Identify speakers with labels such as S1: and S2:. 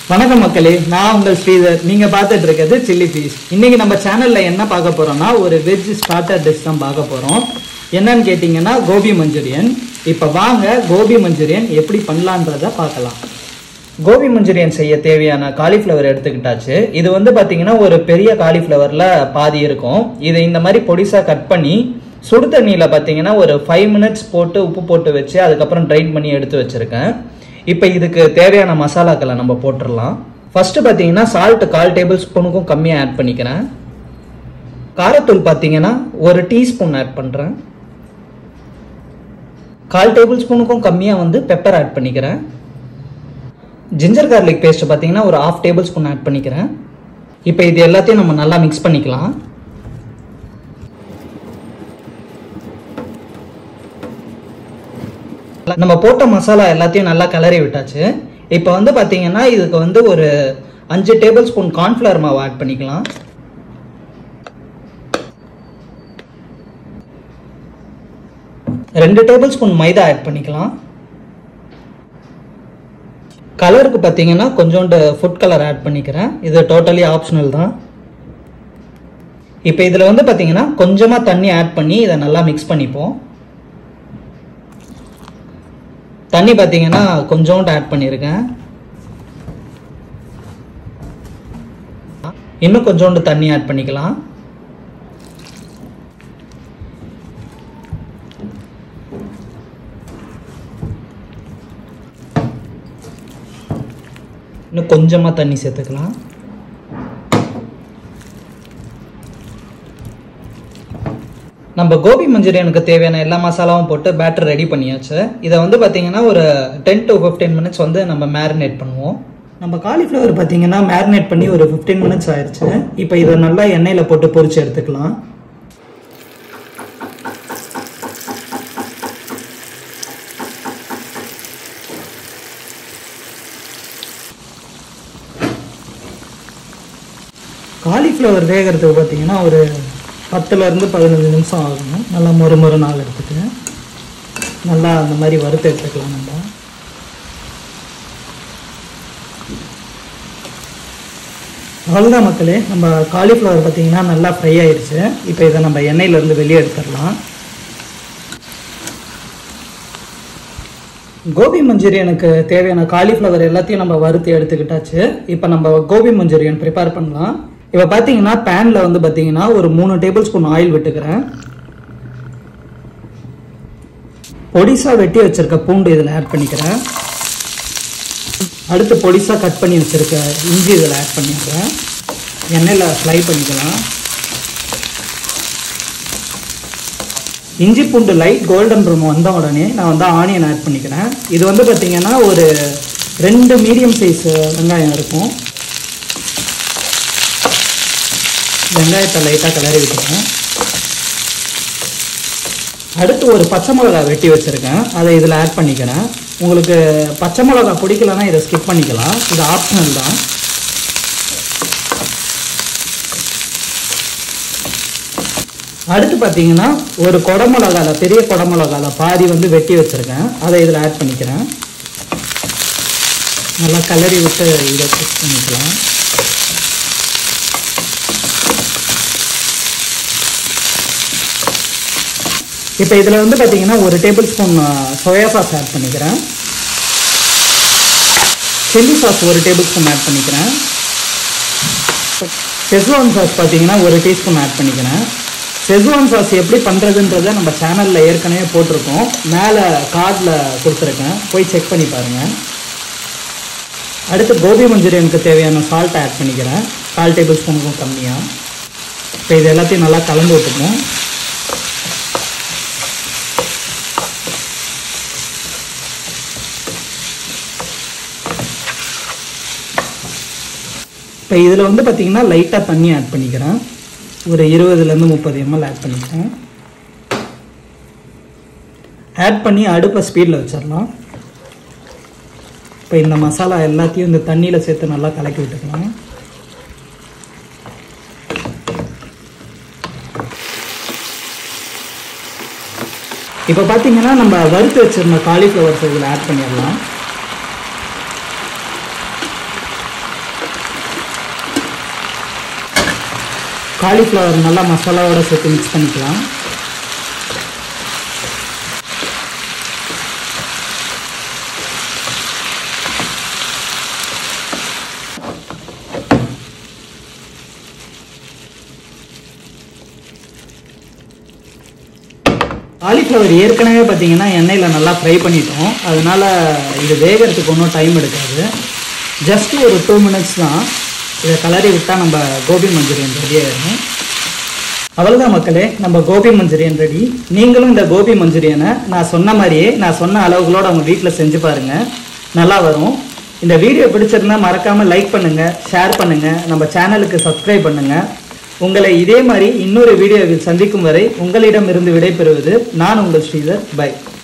S1: வணக்கம் மக்களே நான் உங்கள் ஸ்ரீதர் நீங்க பார்த்துட்டு இருக்கிறது சில்லி ஃபீஸ் இன்னைக்கு நம்ம சேனல்ல என்ன பார்க்க போறோம்னா ஒரு வெஜ் ஸ்டார்டர் டிஷ் தான் பார்க்க போறோம் என்னன்னு கேட்டிங்கன்னா கோபி மஞ்சூரியன் இப்போ வாங்க கோபி மஞ்சூரியன் எப்படி பண்ணலான்றத பார்க்கலாம் கோபி மஞ்சூரியன் செய்ய தேவையான காலிஃப்ளவர் எடுத்துக்கிட்டாச்சு இது வந்து பார்த்தீங்கன்னா ஒரு பெரிய காலிஃப்ளவரில் பாதி இருக்கும் இதை இந்த மாதிரி பொடிசாக கட் பண்ணி சுடு தண்ணியில் பார்த்தீங்கன்னா ஒரு ஃபைவ் மினிட்ஸ் போட்டு உப்பு போட்டு வச்சு அதுக்கப்புறம் ட்ரைன் பண்ணி எடுத்து வச்சுருக்கேன் இப்போ இதுக்கு தேவையான மசாலாக்களை நம்ம போட்டுடலாம் ஃபர்ஸ்ட் பார்த்தீங்கன்னா சால்ட் கால் டேபிள் ஸ்பூனுக்கும் கம்மியாக ஆட் பண்ணிக்கிறேன் காரத்தூள் பார்த்தீங்கன்னா ஒரு டீஸ்பூன் ஆட் பண்ணுறேன் கால் டேபிள் ஸ்பூனுக்கும் கம்மியாக வந்து பெப்பர் ஆட் பண்ணிக்கிறேன் ஜிஞ்சர் கார்லிக் பேஸ்ட் பார்த்தீங்கன்னா ஒரு ஆஃப் டேபிள் ஸ்பூன் ஆட் பண்ணிக்கிறேன் இப்போ இது எல்லாத்தையும் நம்ம நல்லா மிக்ஸ் பண்ணிக்கலாம் நம்ம போட்ட மசாலா எல்லாத்தையும் நல்லா கிளறி விட்டாச்சு இப்போ வந்து பார்த்தீங்கன்னா இதுக்கு வந்து ஒரு அஞ்சு டேபிள் ஸ்பூன் கார்ன்ஃப்ளவர் மாவு ஆட் பண்ணிக்கலாம் ரெண்டு டேபிள் ஸ்பூன் மைதா ஆட் பண்ணிக்கலாம் கலருக்கு பார்த்தீங்கன்னா கொஞ்சோண்டு ஃபுட் கலர் ஆட் பண்ணிக்கிறேன் இது டோட்டலி ஆப்ஷனல் தான் இப்போ இதில் வந்து பார்த்தீங்கன்னா கொஞ்சமாக தண்ணி ஆட் பண்ணி இதை நல்லா மிக்ஸ் பண்ணிப்போம் தண்ணி பார்த்தீங்கன்னா கொஞ்சோண்டு ஆட் பண்ணியிருக்கேன் இன்னும் கொஞ்சோண்டு தண்ணி ஆட் பண்ணிக்கலாம் இன்னும் கொஞ்சமாக தண்ணி சேர்த்துக்கலாம் நம்ம கோபி மஞ்சூரியனுக்கு தேவையான எல்லா மசாலாவும் போட்டு பேட்டர் ரெடி பண்ணியாச்சு இதை வந்து பார்த்தீங்கன்னா ஒரு டென் டு ஃபிஃப்டீன் மினிட்ஸ் வந்து நம்ம மேரினேட் பண்ணுவோம் நம்ம காலிஃப்ளவர் பார்த்தீங்கன்னா மேரினேட் பண்ணி ஒரு ஃபிஃப்டீன் மினிட்ஸ் ஆயிடுச்சு இப்போ இதை நல்லா எண்ணெயில் போட்டு பொரிச்சு எடுத்துக்கலாம் காலிஃப்ளவர் வேகிறதுக்கு பார்த்தீங்கன்னா ஒரு பத்துலேருந்து பதினஞ்சு நிமிஷம் ஆகும் நல்லா மொறு மொறு நாள் எடுத்துட்டு நல்லா அந்த மாதிரி வறுத்து எடுத்துக்கலாம் நம்ம அவ்வளோதான் மக்களே நம்ம காலிஃப்ளவர் பார்த்தீங்கன்னா நல்லா ஃப்ரை ஆயிடுச்சு இப்போ இதை நம்ம எண்ணெயிலேருந்து வெளியே எடுத்துடலாம் கோபி மஞ்சூரியனுக்கு தேவையான காலிஃப்ளவர் எல்லாத்தையும் நம்ம வறுத்து எடுத்துக்கிட்டாச்சு இப்போ நம்ம கோபி மஞ்சூரியன் ப்ரிப்பேர் பண்ணலாம் இப்போ பார்த்தீங்கன்னா பேனில் வந்து பார்த்தீங்கன்னா ஒரு மூணு டேபிள் ஸ்பூன் ஆயில் விட்டுக்கிறேன் பொடிசா வெட்டி வச்சிருக்க பூண்டு இதில் ஆட் பண்ணிக்கிறேன் அடுத்து பொடிசா கட் பண்ணி வச்சிருக்க இஞ்சி இதில் ஆட் பண்ணிக்கிறேன் எண்ணெயில் ஃப்ரை பண்ணிக்கலாம் இஞ்சி பூண்டு லைட் கோல்டன் ப்ரௌன் வந்த உடனே நான் வந்து ஆனியன் ஆட் பண்ணிக்கிறேன் இது வந்து பார்த்தீங்கன்னா ஒரு ரெண்டு மீடியம் சைஸ் வெங்காயம் இருக்கும் வெங்காயத்தை லைட்டாக கிளறி விட்டுருக்கேன் அடுத்து ஒரு பச்சை மிளகா வெட்டி வச்சுருக்கேன் அதை இதில் ஆட் பண்ணிக்கிறேன் உங்களுக்கு பச்சை மிளகா பிடிக்கலன்னா இதை ஸ்கிப் பண்ணிக்கலாம் இது ஆப்ஷனல் தான் அடுத்து பார்த்தீங்கன்னா ஒரு குடமிளகால பெரிய குடமிளகால பாதி வந்து வெட்டி வச்சுருக்கேன் அதை இதில் ஆட் பண்ணிக்கிறேன் நல்லா கலரி விட்டு இதை குக் பண்ணிக்கலாம் இப்போ இதில் வந்து பார்த்தீங்கன்னா ஒரு tablespoon soya sauce add பண்ணிக்கிறேன் சில்லி சாஸ் ஒரு டேபிள் ஸ்பூன் ஆட் பண்ணிக்கிறேன் செஸ்வான் சாஸ் பார்த்தீங்கன்னா ஒரு டீஸ்பூன் ஆட் பண்ணிக்கிறேன் செஸ்வான் சாஸ் எப்படி பண்ணுறதுன்றதை நம்ம சேனலில் ஏற்கனவே போட்டிருக்கோம் மேலே கார்டில் கொடுத்துருக்கேன் போய் செக் பண்ணி பாருங்கள் அடுத்து கோபி மஞ்சூரியனுக்கு தேவையான சால்ட் ஆட் பண்ணிக்கிறேன் கால் டேபிள் ஸ்பூனுக்கும் கம்மியாக இப்போ இது எல்லாத்தையும் நல்லா கலந்து விட்டுக்கணும் இப்போ இதில் வந்து பார்த்தீங்கன்னா லைட்டாக தண்ணி ஆட் பண்ணிக்கிறேன் ஒரு இருபதுலேருந்து முப்பது எம்எல் ஆட் பண்ணிக்கிறேன் ஆட் பண்ணி அடுப்பை ஸ்பீடில் வச்சிடலாம் இப்போ இந்த மசாலா எல்லாத்தையும் இந்த தண்ணியில் சேர்த்து நல்லா கலக்கி விட்டுக்கலாம் இப்போ பார்த்தீங்கன்னா நம்ம வறுத்து வச்சிருந்த காலிஃப்ளவர்ஸ் இதில் ஆட் பண்ணிடலாம் காலிஃப்ளவர் நல்லா மசாலாவோட சேர்த்து மிக்ஸ் பண்ணிக்கலாம் காலிஃப்ளவர் ஏற்கனவே பார்த்தீங்கன்னா எண்ணெயில் நல்லா ஃப்ரை பண்ணிட்டோம் அதனால இது வேகிறதுக்கு ஒன்றும் டைம் எடுக்காது ஜஸ்ட் ஒரு டூ மினிட்ஸ் தான் இதை கலரி விட்டால் நம்ம கோபி மஞ்சூரியன் ரெடி ஆயிடும் அவ்வளோதான் மக்களே நம்ம கோபி மஞ்சூரியன் ரெடி நீங்களும் இந்த கோபி மஞ்சூரியனை நான் சொன்ன மாதிரியே நான் சொன்ன அளவுகளோட அவங்க வீட்டில் செஞ்சு பாருங்கள் நல்லா வரும் இந்த வீடியோ பிடிச்சிருந்தா மறக்காமல் லைக் பண்ணுங்கள் ஷேர் பண்ணுங்கள் நம்ம சேனலுக்கு சப்ஸ்கிரைப் பண்ணுங்கள் உங்களை இதே மாதிரி இன்னொரு வீடியோவில் சந்திக்கும் வரை உங்களிடமிருந்து விடைபெறுவது நான் உங்கள் ஸ்ரீதர் பை